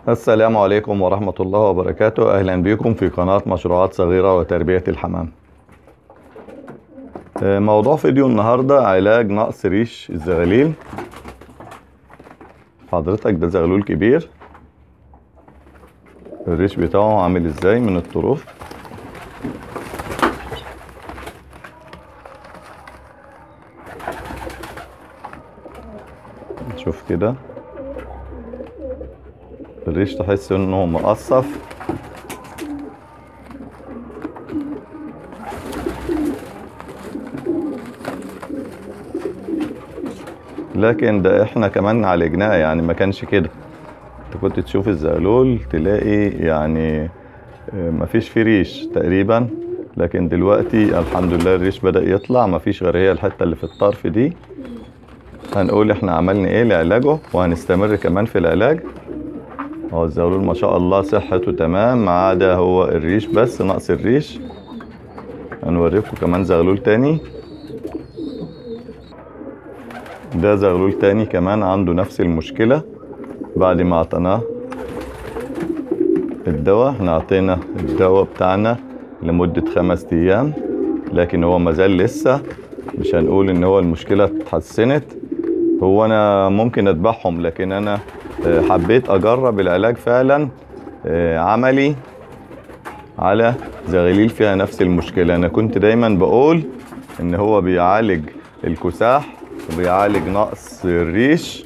السلام عليكم ورحمة الله وبركاته أهلا بكم في قناة مشروعات صغيرة وتربية الحمام آه، موضوع فيديو النهاردة علاج نقص ريش الزغاليل حضرتك ده زغلول كبير الريش بتاعه عامل ازاي من الطروف شوف كده الريش تحس انه مقصف لكن ده احنا كمان عالجناه يعني ما كانش كده انت كنت تشوف الزغلول تلاقي يعني آه، مفيش فيه ريش تقريبا لكن دلوقتي الحمد لله الريش بدأ يطلع مفيش غير هي الحتة اللي في الطرف دي هنقول احنا عملنا ايه لعلاجه وهنستمر كمان في العلاج هو الزغلول ما شاء الله صحته تمام ما عدا هو الريش بس نقص الريش هنوريكم كمان زغلول تاني ده زغلول تاني كمان عنده نفس المشكلة بعد ما اعطيناه الدواء احنا اعطينا الدواء بتاعنا لمدة خمس ايام لكن هو مازال لسه مش هنقول ان هو المشكلة اتحسنت هو انا ممكن اذبحهم لكن انا آه، حبيت اجرب العلاج فعلا آه، عملي على زغاليل فيها نفس المشكلة انا كنت دايما بقول ان هو بيعالج الكساح وبيعالج نقص الريش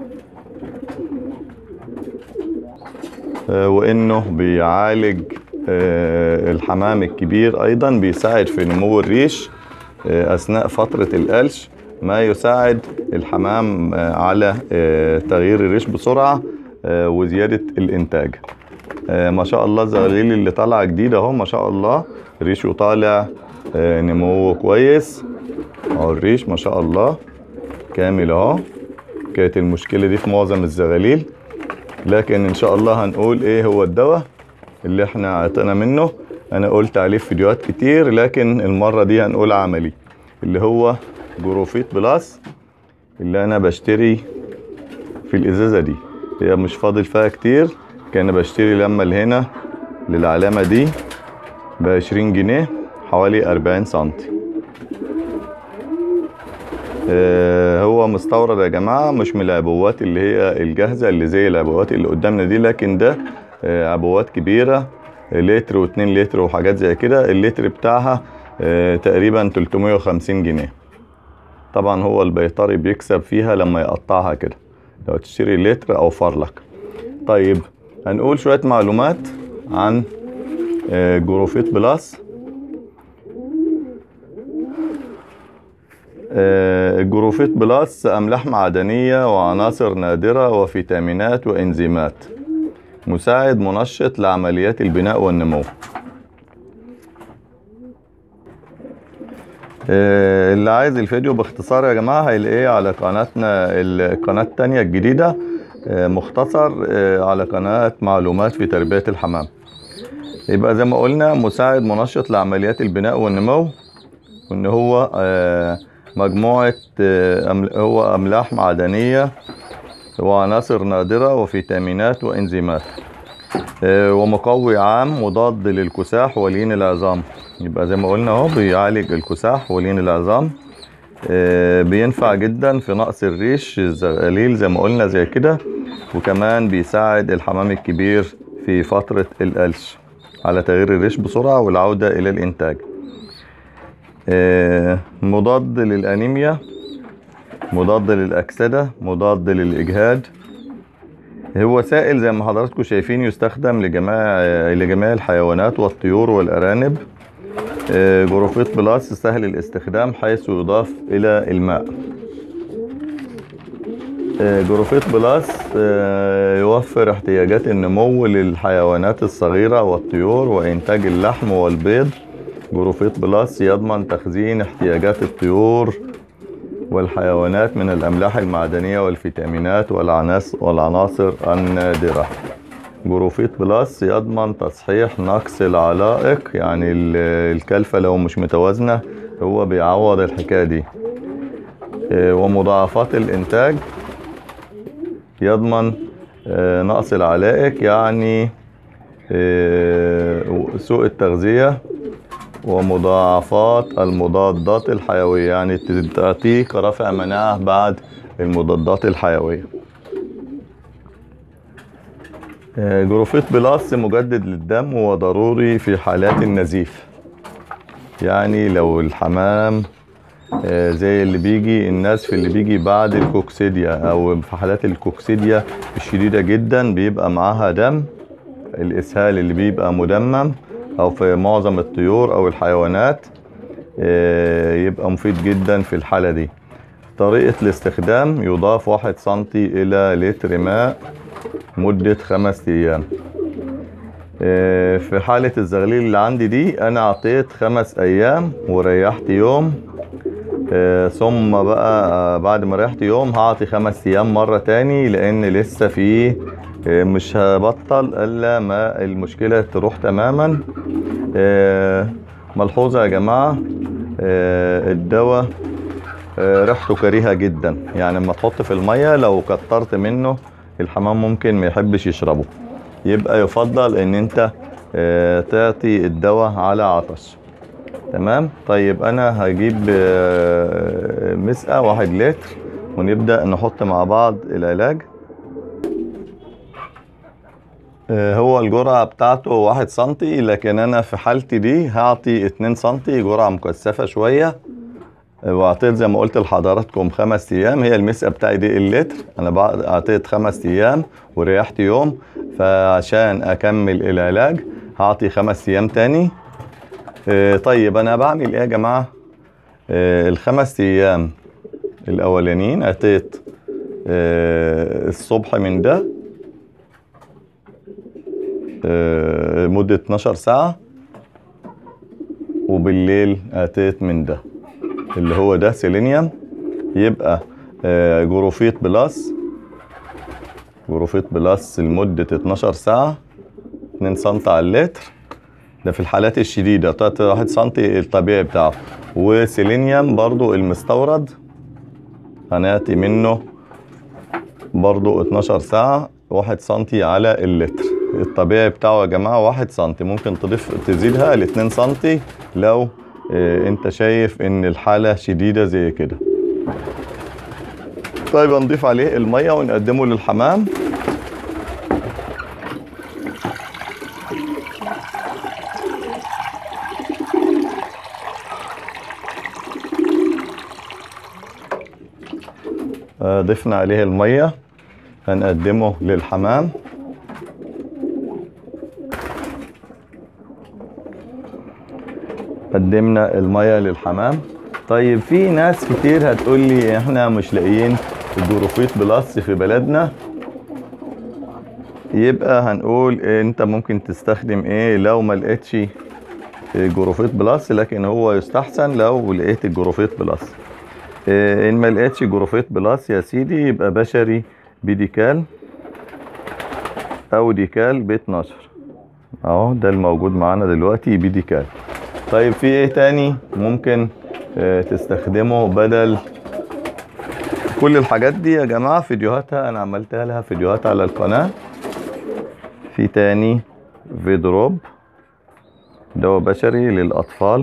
آه، وانه بيعالج آه، الحمام الكبير ايضا بيساعد في نمو الريش آه، اثناء فترة القلش ما يساعد الحمام آه، على آه، تغيير الريش بسرعة آه، وزيادة الانتاج آه، ما شاء الله الزغاليل اللي طالعة جديدة اهو ما شاء الله ريشه طالع آه، نموه كويس اهو الريش ما شاء الله كامل اهو كانت المشكلة دي في معظم الزغاليل لكن ان شاء الله هنقول ايه هو الدواء اللي احنا عطينا منه انا قلت عليه في فيديوهات كتير لكن المرة دي هنقول عملي اللي هو جروفيت بلس اللي انا بشتري في الازازة دي هي مش فاضل فيها كتير كان بشتري لما اللي هنا للعلامة دي بعشرين جنيه حوالي أربعين سنتي آه، هو مستورد يا جماعة مش من العبوات اللي هي الجاهزة اللي زي العبوات اللي قدامنا دي لكن ده آه، عبوات كبيرة آه، لتر واتنين لتر وحاجات زي كده اللتر بتاعها آه، تقريبا 350 جنيه طبعا هو البيطري بيكسب فيها لما يقطعها كده لو تشتري لتر او فرلك طيب هنقول شوية معلومات عن آه، جروفيت بلس آه، الجروفيت بلس أملاح معدنية وعناصر نادرة وفيتامينات وإنزيمات مساعد منشط لعمليات البناء والنمو آه، اللي عايز الفيديو باختصار يا جماعة هيلاقيه على قناتنا القناة التانية الجديدة آه، مختصر آه، على قناة معلومات في تربية الحمام يبقى زي ما قلنا مساعد منشط لعمليات البناء والنمو وان هو آه، مجموعة آه، أمل- هو أملاح معدنية وعناصر نادرة وفيتامينات وإنزيمات آه، ومقوي عام مضاد للكساح ولين العظام يبقى زي ما قلنا اهو بيعالج الكساح ولين العظام آه، بينفع جدا في نقص الريش الزغاليل زي ما قلنا زي كده وكمان بيساعد الحمام الكبير في فترة القلش على تغيير الريش بسرعة والعودة إلى الإنتاج آه، مضاد للأنيميا مضاد للأكسدة مضاد للإجهاد هو سائل زي ما حضراتكم شايفين يستخدم لجميع لجميع الحيوانات والطيور والأرانب آه، جروفيت بلس سهل الاستخدام حيث يضاف إلى الماء آه، جروفيت بلس آه، يوفر احتياجات النمو للحيوانات الصغيرة والطيور وإنتاج اللحم والبيض جروفيت بلس يضمن تخزين احتياجات الطيور والحيوانات من الأملاح المعدنية والفيتامينات والعناصر والعناصر النادرة جروفيت بلس يضمن تصحيح نقص العلائق يعني ال- الكلفة لو مش متوازنة هو بيعوض الحكاية دي آه، ومضاعفات الإنتاج يضمن آه، نقص العلائق يعني آه، سوء التغذية ومضاعفات المضادات الحيوية يعني تعطيك رفع مناعة بعد المضادات الحيوية آه، جروفيت بلس مجدد للدم وضروري في حالات النزيف يعني لو الحمام آه، زي اللي بيجي الناس في اللي بيجي بعد الكوكسيديا او في حالات الكوكسيديا الشديدة جدا بيبقى معاها دم الاسهال اللي بيبقى مدمم او في معظم الطيور او الحيوانات آه، يبقى مفيد جدا في الحالة دي طريقة الاستخدام يضاف واحد سنتي الى لتر ماء مدة خمس ايام آه، في حالة الزغليل اللي عندي دي انا اعطيت خمس ايام وريحت يوم آه، ثم بقى آه، بعد ما ريحت يوم هعطي خمس ايام مرة تاني لان لسه في آه، مش هبطل الا ما المشكلة تروح تماما آه، ملحوظة يا جماعة آه، الدواء آه، ريحته كريهة جدا يعني لما تحط في المية لو كترت منه الحمام ممكن ما يحبش يشربه يبقى يفضل ان انت آه، تعطي الدواء على عطش تمام طيب انا هجيب آه، مسقة واحد لتر ونبدأ نحط مع بعض العلاج آه، هو الجرعة بتاعته واحد سنتي لكن انا في حالتي دي هعطي اتنين سنتي جرعة مكثفة شوية آه، واعطيت زي ما قلت لحضراتكم خمس ايام هي المسقة بتاعي دي اللتر انا بعد- اعطيت خمس ايام وريحت يوم فعشان اكمل العلاج هعطي خمس ايام تاني آه، طيب انا بعمل ايه يا جماعه آه، الخمس ايام الاولانيين اتيت آه، الصبح من ده آه، مدة 12 ساعة وبالليل اتيت من ده اللي هو ده سيلينيوم يبقى آه، جروفيت بلس جروفيت بلس لمدة 12 ساعة 2 سم على اللتر ده في الحالات الشديدة بتاعت 1 سم الطبيعي بتاعه وسيلينيوم برضو المستورد هنأتي منه برضو 12 ساعة 1 سم على اللتر الطبيعي بتاعه يا جماعة 1 سم ممكن تضيف تزيدها ل 2 سم لو آه، انت شايف ان الحالة شديدة زي كده طيب هنضيف عليه المية ونقدمه للحمام آه، ضفنا عليه المية هنقدمه للحمام قدمنا المية للحمام طيب في ناس كتير هتقول لي احنا مش لاقيين الجروفيت بلس في بلدنا يبقى هنقول انت ممكن تستخدم ايه لو ما لقيتش جروفيت بلس لكن هو يستحسن لو لقيت الجروفيت بلس إيه، ان ما لقيتش جروفيت بلس يا سيدي يبقى بشري بديكال او ديكال ب 12 اهو ده الموجود معانا دلوقتي بديكال طيب في ايه تاني ممكن آه، تستخدمه بدل كل الحاجات دي يا جماعة فيديوهاتها انا عملتها لها فيديوهات على القناة في تاني فيدروب دواء بشري للأطفال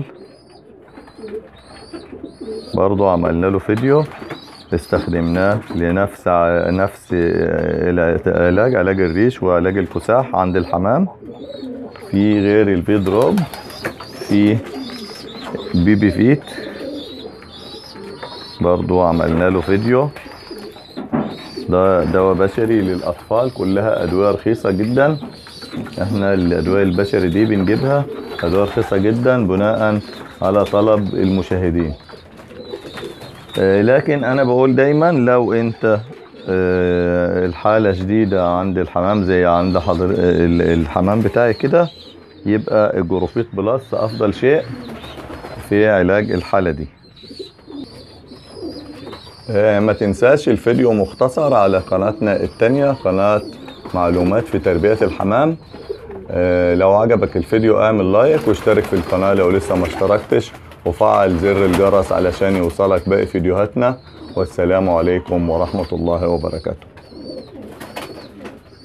برضو عملنا له فيديو استخدمناه لنفس ع- نفس العلاج علاج الريش وعلاج الكساح عند الحمام في غير الفيدروب في بيبي فيت برضو عملنا له فيديو ده دواء بشري للأطفال كلها أدوية رخيصة جدا احنا الأدوية البشري دي بنجيبها أدوية رخيصة جدا بناء على طلب المشاهدين آه، لكن أنا بقول دايما لو أنت آه، الحالة شديدة عند الحمام زي عند حضر آه، ال- الحمام بتاعي كده يبقى الجروفيت بلس أفضل شيء في علاج الحالة دي آه، ما تنساش الفيديو مختصر على قناتنا التانية قناة معلومات في تربية الحمام آه، لو عجبك الفيديو اعمل لايك واشترك في القناة لو لسه ما اشتركتش وفعل زر الجرس علشان يوصلك باقي فيديوهاتنا والسلام عليكم ورحمة الله وبركاته